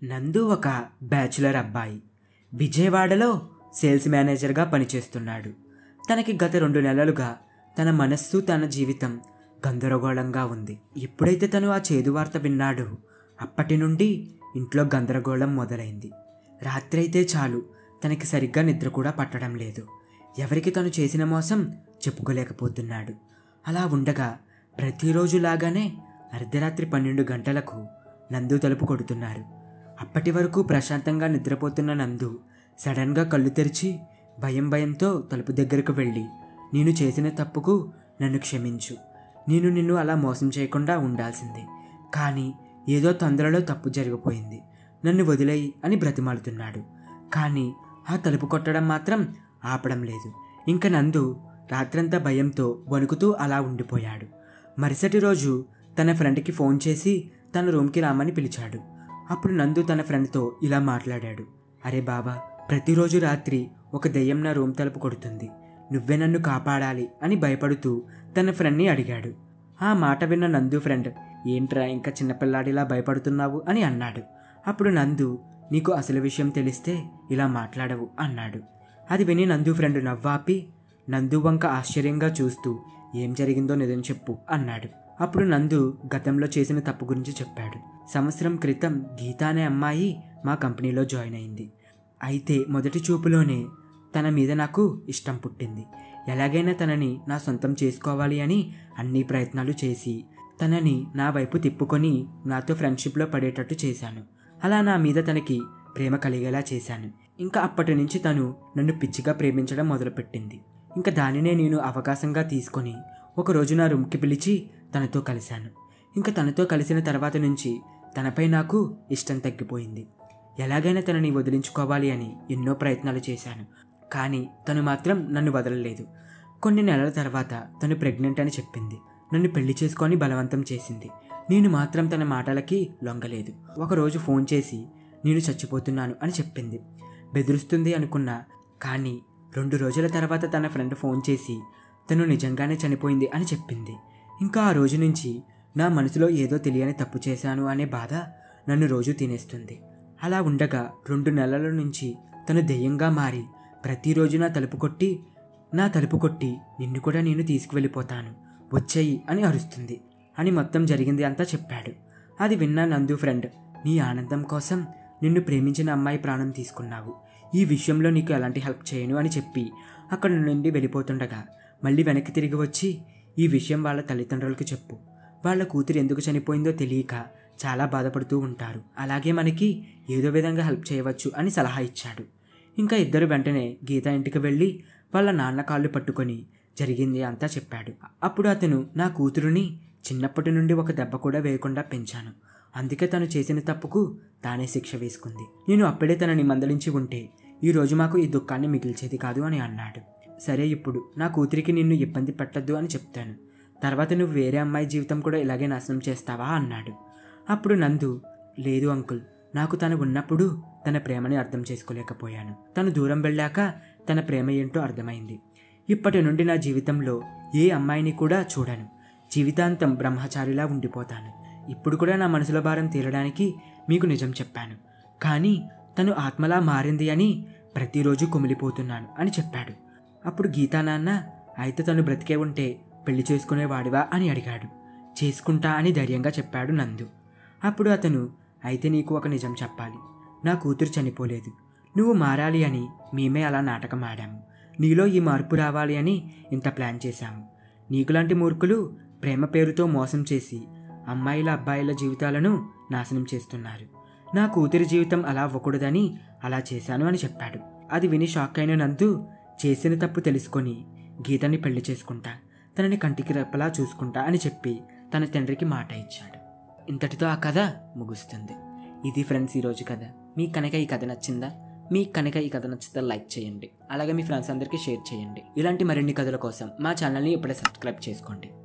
నందు ఒక బ్యాచులర్ అబ్బాయి విజయవాడలో సేల్స్ మేనేజర్గా పనిచేస్తున్నాడు తనకి గత రెండు నెలలుగా తన మనస్సు తన జీవితం గందరగోళంగా ఉంది ఎప్పుడైతే తను ఆ చేదు వార్త విన్నాడో అప్పటి నుండి ఇంట్లో గందరగోళం మొదలైంది రాత్రి అయితే చాలు తనకి సరిగ్గా నిద్ర కూడా పట్టడం లేదు ఎవరికి తను చేసిన మోసం చెప్పుకోలేకపోతున్నాడు అలా ఉండగా ప్రతిరోజు లాగానే అర్ధరాత్రి పన్నెండు గంటలకు నందు తలుపు కొడుతున్నారు అప్పటి వరకు ప్రశాంతంగా నిద్రపోతున్న నందు సడన్గా కళ్ళు తెరిచి భయం భయంతో తలుపు దగ్గరకు వెళ్ళి నేను చేసిన తప్పుకు నన్ను క్షమించు నేను నిన్ను అలా మోసం చేయకుండా ఉండాల్సింది కానీ ఏదో తొందరలో తప్పు జరిగిపోయింది నన్ను వదిలేయి అని బ్రతిమాలుతున్నాడు కానీ ఆ తలుపు కొట్టడం మాత్రం ఆపడం లేదు ఇంక నందు రాత్రంతా భయంతో వణుకుతూ అలా ఉండిపోయాడు మరుసటి రోజు తన ఫ్రెండ్కి ఫోన్ చేసి తన రూమ్కి రామని పిలిచాడు అప్పుడు నందు తన ఫ్రెండ్తో ఇలా మాట్లాడాడు అరే బాబా ప్రతిరోజు రాత్రి ఒక దెయ్యం నా రూమ్ తలుపు కొడుతుంది నువ్వే నన్ను కాపాడాలి అని భయపడుతూ తన ఫ్రెండ్ని అడిగాడు ఆ మాట విన్న నందు ఫ్రెండ్ ఏంట్రా ఇంకా చిన్నపిల్లాడిలా భయపడుతున్నావు అని అన్నాడు అప్పుడు నందు నీకు అసలు విషయం తెలిస్తే ఇలా మాట్లాడవు అన్నాడు అది విని నందు ఫ్రెండ్ నవ్వాపి నందు వంక ఆశ్చర్యంగా చూస్తూ ఏం జరిగిందో నిజం చెప్పు అన్నాడు అప్పుడు నందు గతంలో చేసిన తప్పు గురించి చెప్పాడు సంవత్సరం క్రితం గీత అనే అమ్మాయి మా కంపెనీలో జాయిన్ అయింది అయితే మొదటి చూపులోనే తన మీద నాకు ఇష్టం పుట్టింది ఎలాగైనా తనని నా సొంతం చేసుకోవాలి అని అన్ని ప్రయత్నాలు చేసి తనని నా వైపు తిప్పుకొని నాతో ఫ్రెండ్షిప్లో పడేటట్టు చేశాను అలా నా మీద తనకి ప్రేమ కలిగేలా చేశాను ఇంకా అప్పటి నుంచి తను నన్ను పిచ్చిగా ప్రేమించడం మొదలుపెట్టింది ఇంకా దానినే నేను అవకాశంగా తీసుకొని ఒకరోజు నా రూమ్కి పిలిచి తనతో కలిశాను ఇంకా తనతో కలిసిన తర్వాత నుంచి తనపై నాకు ఇష్టం తగ్గిపోయింది ఎలాగైనా తనని వదిలించుకోవాలి అని ఎన్నో ప్రయత్నాలు చేశాను కానీ తను మాత్రం నన్ను వదలలేదు కొన్ని నెలల తర్వాత తను ప్రెగ్నెంట్ అని చెప్పింది నన్ను పెళ్లి చేసుకొని బలవంతం చేసింది నేను మాత్రం తన మాటలకి లొంగలేదు ఒకరోజు ఫోన్ చేసి నేను చచ్చిపోతున్నాను అని చెప్పింది బెదిరిస్తుంది అనుకున్నా కానీ రెండు రోజుల తర్వాత తన ఫ్రెండ్ ఫోన్ చేసి తను నిజంగానే చనిపోయింది అని చెప్పింది ఇంకా ఆ రోజు నుంచి నా మనసులో ఏదో తెలియని తప్పు చేశాను అనే బాధ నన్ను రోజు తినేస్తుంది అలా ఉండగా రెండు నెలల నుంచి తను దెయ్యంగా మారి ప్రతిరోజు నా తలుపు కొట్టి నా తలుపు కొట్టి నిన్ను కూడా నేను తీసుకువెళ్ళిపోతాను వచ్చేయి అని అరుస్తుంది అని మొత్తం జరిగింది అంతా చెప్పాడు అది విన్న నందు ఫ్రెండ్ నీ ఆనందం కోసం నిన్ను ప్రేమించిన అమ్మాయి ప్రాణం తీసుకున్నావు ఈ విషయంలో నీకు ఎలాంటి హెల్ప్ చేయను అని చెప్పి అక్కడ నుండి వెళ్ళిపోతుండగా మళ్ళీ వెనక్కి తిరిగి వచ్చి ఈ విషయం వాళ్ళ తల్లిదండ్రులకు చెప్పు వాళ్ళ కూతురు ఎందుకు చనిపోయిందో తెలియక చాలా బాధపడుతూ ఉంటారు అలాగే మనకి ఏదో విధంగా హెల్ప్ చేయవచ్చు అని సలహా ఇచ్చాడు ఇంకా ఇద్దరు వెంటనే గీత ఇంటికి వెళ్ళి వాళ్ళ నాన్న కాళ్ళు పట్టుకొని జరిగింది అంతా చెప్పాడు అప్పుడు అతను నా కూతురుని చిన్నప్పటి నుండి ఒక దెబ్బ కూడా వేయకుండా పెంచాను అందుకే తను చేసిన తప్పుకు తానే శిక్ష వేసుకుంది నేను అప్పుడే తనని మందలించి ఉంటే ఈ రోజు మాకు ఈ దుఃఖాన్ని మిగిల్చేది కాదు అని అన్నాడు సరే ఇప్పుడు నా కూతురికి నిన్ను ఇబ్బంది పెట్టద్దు అని చెప్తాను తర్వాత నువ్వు వేరే అమ్మాయి జీవితం కూడా ఇలాగే నాశనం చేస్తావా అన్నాడు అప్పుడు నందు లేదు అంకుల్ నాకు తను ఉన్నప్పుడు తన ప్రేమని అర్థం చేసుకోలేకపోయాను తను దూరం వెళ్ళాక తన ప్రేమ ఏంటో అర్థమైంది ఇప్పటి నుండి నా జీవితంలో ఏ అమ్మాయిని కూడా చూడను జీవితాంతం బ్రహ్మచారిలా ఉండిపోతాను ఇప్పుడు కూడా నా మనసులో భారం తీరడానికి మీకు నిజం చెప్పాను కానీ తను ఆత్మలా మారింది అని ప్రతిరోజు కుమిలిపోతున్నాను అని చెప్పాడు అప్పుడు గీతా నాన్న అయితే తను బ్రతికే ఉంటే పెళ్లి చేసుకునేవాడివా అని అడిగాడు చేసుకుంటా అని ధైర్యంగా చెప్పాడు నందు అప్పుడు అతను అయితే నీకు ఒక నిజం చెప్పాలి నా కూతురు చనిపోలేదు నువ్వు మారాలి అని మేమే అలా నాటకం ఆడాము నీలో ఈ మార్పు రావాలి అని ఇంత ప్లాన్ చేశాము నీకులాంటి మూర్ఖులు ప్రేమ పేరుతో మోసం చేసి అమ్మాయిల అబ్బాయిల జీవితాలను నాశనం చేస్తున్నారు నా కూతురి జీవితం అలా అవ్వకూడదని అలా చేశాను అని చెప్పాడు అది విని షాక్ అయిన నందు చేసిన తప్పు తెలుసుకొని గీతని పెళ్లి చేసుకుంటా తనని కంటికి రెప్పలా చూసుకుంటా అని చెప్పి తన తండ్రికి మాట ఇచ్చాడు ఇంతటితో ఆ కథ ముగుస్తుంది ఇది ఫ్రెండ్స్ ఈరోజు కథ మీకు కనుక ఈ కథ నచ్చిందా మీకు కనుక ఈ కథ నచ్చితే లైక్ చేయండి అలాగే మీ ఫ్రెండ్స్ అందరికీ షేర్ చేయండి ఇలాంటి మరిన్ని కథల కోసం మా ఛానల్ని ఇప్పుడే సబ్స్క్రైబ్ చేసుకోండి